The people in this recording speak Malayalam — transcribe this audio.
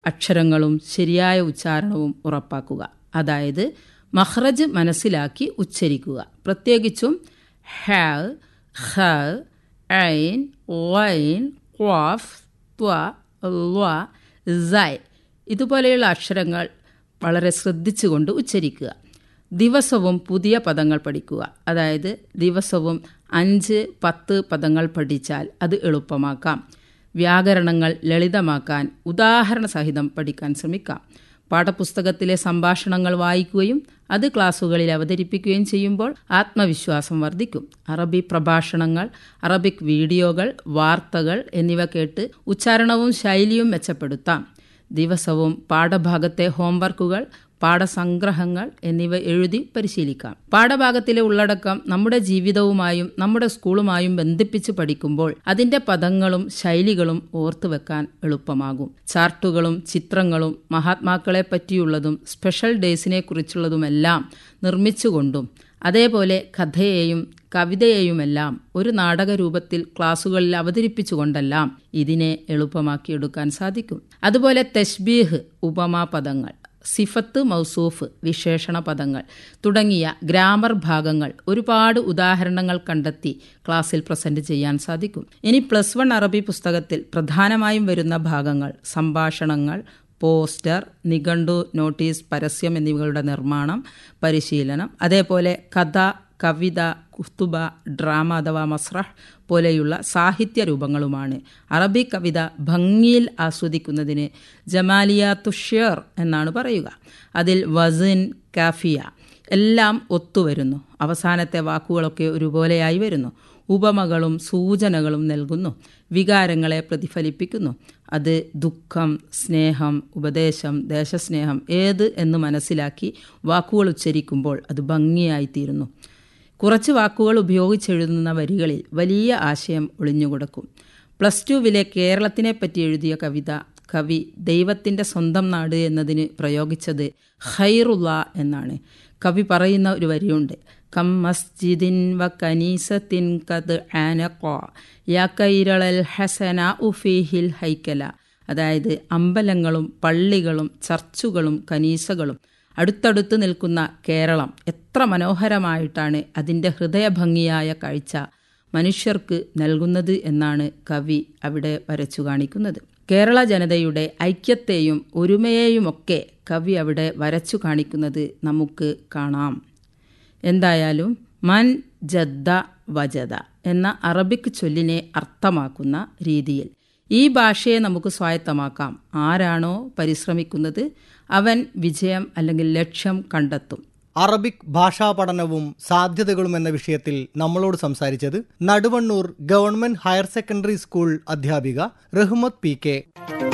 അക്ഷരങ്ങളും ശരിയായ ഉച്ചാരണവും ഉറപ്പാക്കുക അതായത് മഹ്റജ് മനസ്സിലാക്കി ഉച്ചരിക്കുക പ്രത്യേകിച്ചും ഹ ഹ ഐൻ ലൈൻ ഖ്വാഫ് ത്വ ള സൈ ഇതുപോലെയുള്ള അക്ഷരങ്ങൾ വളരെ ശ്രദ്ധിച്ചുകൊണ്ട് ഉച്ചരിക്കുക ദിവസവും പുതിയ പദങ്ങൾ പഠിക്കുക അതായത് ദിവസവും അഞ്ച് പത്ത് പദങ്ങൾ പഠിച്ചാൽ അത് എളുപ്പമാക്കാം വ്യാകരണങ്ങൾ ലളിതമാക്കാൻ ഉദാഹരണ സഹിതം പഠിക്കാൻ ശ്രമിക്കാം പാഠപുസ്തകത്തിലെ സംഭാഷണങ്ങൾ വായിക്കുകയും അത് ക്ലാസ്സുകളിൽ അവതരിപ്പിക്കുകയും ചെയ്യുമ്പോൾ ആത്മവിശ്വാസം വർദ്ധിക്കും അറബി പ്രഭാഷണങ്ങൾ അറബിക് വീഡിയോകൾ വാർത്തകൾ എന്നിവ കേട്ട് ഉച്ചാരണവും ശൈലിയും മെച്ചപ്പെടുത്താം ദിവസവും പാഠഭാഗത്തെ ഹോംവർക്കുകൾ പാഠസംഗ്രഹങ്ങൾ എന്നിവ എഴുതി പരിശീലിക്കാം പാഠഭാഗത്തിലെ ഉള്ളടക്കം നമ്മുടെ ജീവിതവുമായും നമ്മുടെ സ്കൂളുമായും ബന്ധിപ്പിച്ച് പഠിക്കുമ്പോൾ അതിന്റെ പദങ്ങളും ശൈലികളും ഓർത്തുവെക്കാൻ എളുപ്പമാകും ചാർട്ടുകളും ചിത്രങ്ങളും മഹാത്മാക്കളെ പറ്റിയുള്ളതും സ്പെഷ്യൽ ഡേയ്സിനെ കുറിച്ചുള്ളതുമെല്ലാം നിർമ്മിച്ചുകൊണ്ടും അതേപോലെ കഥയെയും കവിതയെയുമെല്ലാം ഒരു നാടക രൂപത്തിൽ ക്ലാസുകളിൽ അവതരിപ്പിച്ചുകൊണ്ടെല്ലാം ഇതിനെ എളുപ്പമാക്കിയെടുക്കാൻ സാധിക്കും അതുപോലെ തെഷ്ബീഹ് ഉപമാ പദങ്ങൾ സിഫത്ത് മൗസൂഫ് വിശേഷണ പദങ്ങൾ തുടങ്ങിയ ഗ്രാമർ ഭാഗങ്ങൾ ഒരുപാട് ഉദാഹരണങ്ങൾ കണ്ടെത്തി ക്ലാസ്സിൽ പ്രസന്റ് ചെയ്യാൻ സാധിക്കും ഇനി പ്ലസ് വൺ അറബി പുസ്തകത്തിൽ പ്രധാനമായും വരുന്ന ഭാഗങ്ങൾ സംഭാഷണങ്ങൾ പോസ്റ്റർ നിഘണ്ടു നോട്ടീസ് പരസ്യം എന്നിവകളുടെ നിർമ്മാണം പരിശീലനം അതേപോലെ കഥ കവിത കുസ്തുബ ഡ്രാമ അഥവാ മസ്രഹ് പോലെയുള്ള സാഹിത്യ രൂപങ്ങളുമാണ് അറബി കവിത ഭംഗിയിൽ ആസ്വദിക്കുന്നതിന് ജമാലിയാത്തുഷ്യർ എന്നാണ് പറയുക അതിൽ വസിൻ കാഫിയ എല്ലാം ഒത്തുവരുന്നു അവസാനത്തെ വാക്കുകളൊക്കെ ഒരുപോലെയായി വരുന്നു ഉപമകളും സൂചനകളും നൽകുന്നു വികാരങ്ങളെ പ്രതിഫലിപ്പിക്കുന്നു അത് ദുഃഖം സ്നേഹം ഉപദേശം ദേശസ്നേഹം ഏത് എന്ന് മനസ്സിലാക്കി വാക്കുകൾ ഉച്ചരിക്കുമ്പോൾ അത് ഭംഗിയായിത്തീരുന്നു കുറച്ച് വാക്കുകൾ ഉപയോഗിച്ചെഴുതുന്ന വരികളിൽ വലിയ ആശയം ഒളിഞ്ഞുകൊടുക്കും പ്ലസ് ടുവിലെ കേരളത്തിനെ പറ്റി എഴുതിയ കവിത കവി ദൈവത്തിൻ്റെ സ്വന്തം നാട് എന്നതിന് പ്രയോഗിച്ചത് ഖൈറുള്ള എന്നാണ് കവി പറയുന്ന ഒരു വരിയുണ്ട് കം മസ്ജിദിൻ വ കനീസത്തിൻ കത് ആനക്കോ യാ കൈരളൽ ഹസന ഉഫീഹിൽ ഹൈക്കല അതായത് അമ്പലങ്ങളും പള്ളികളും ചർച്ചുകളും കനീസകളും അടുത്തടുത്ത് നിൽക്കുന്ന കേരളം എത്ര മനോഹരമായിട്ടാണ് അതിൻ്റെ ഹൃദയഭംഗിയായ കാഴ്ച മനുഷ്യർക്ക് നൽകുന്നത് എന്നാണ് കവി അവിടെ വരച്ചു കാണിക്കുന്നത് കേരള ജനതയുടെ ഐക്യത്തെയും ഒരുമയെയുമൊക്കെ കവി അവിടെ വരച്ചു കാണിക്കുന്നത് നമുക്ക് കാണാം എന്തായാലും മൻ ജദ്ദ വജദ എന്ന അറബിക് ചൊല്ലിനെ അർത്ഥമാക്കുന്ന രീതിയിൽ ഈ ഭാഷയെ നമുക്ക് സ്വായത്തമാക്കാം ആരാണോ പരിശ്രമിക്കുന്നത് അവൻ വിജയം അല്ലെങ്കിൽ ലക്ഷ്യം കണ്ടെത്തും അറബിക് ഭാഷാ പഠനവും സാധ്യതകളും എന്ന വിഷയത്തിൽ നമ്മളോട് സംസാരിച്ചത് Naduvannur government higher secondary school അധ്യാപിക റഹ്മത്ത് പി കെ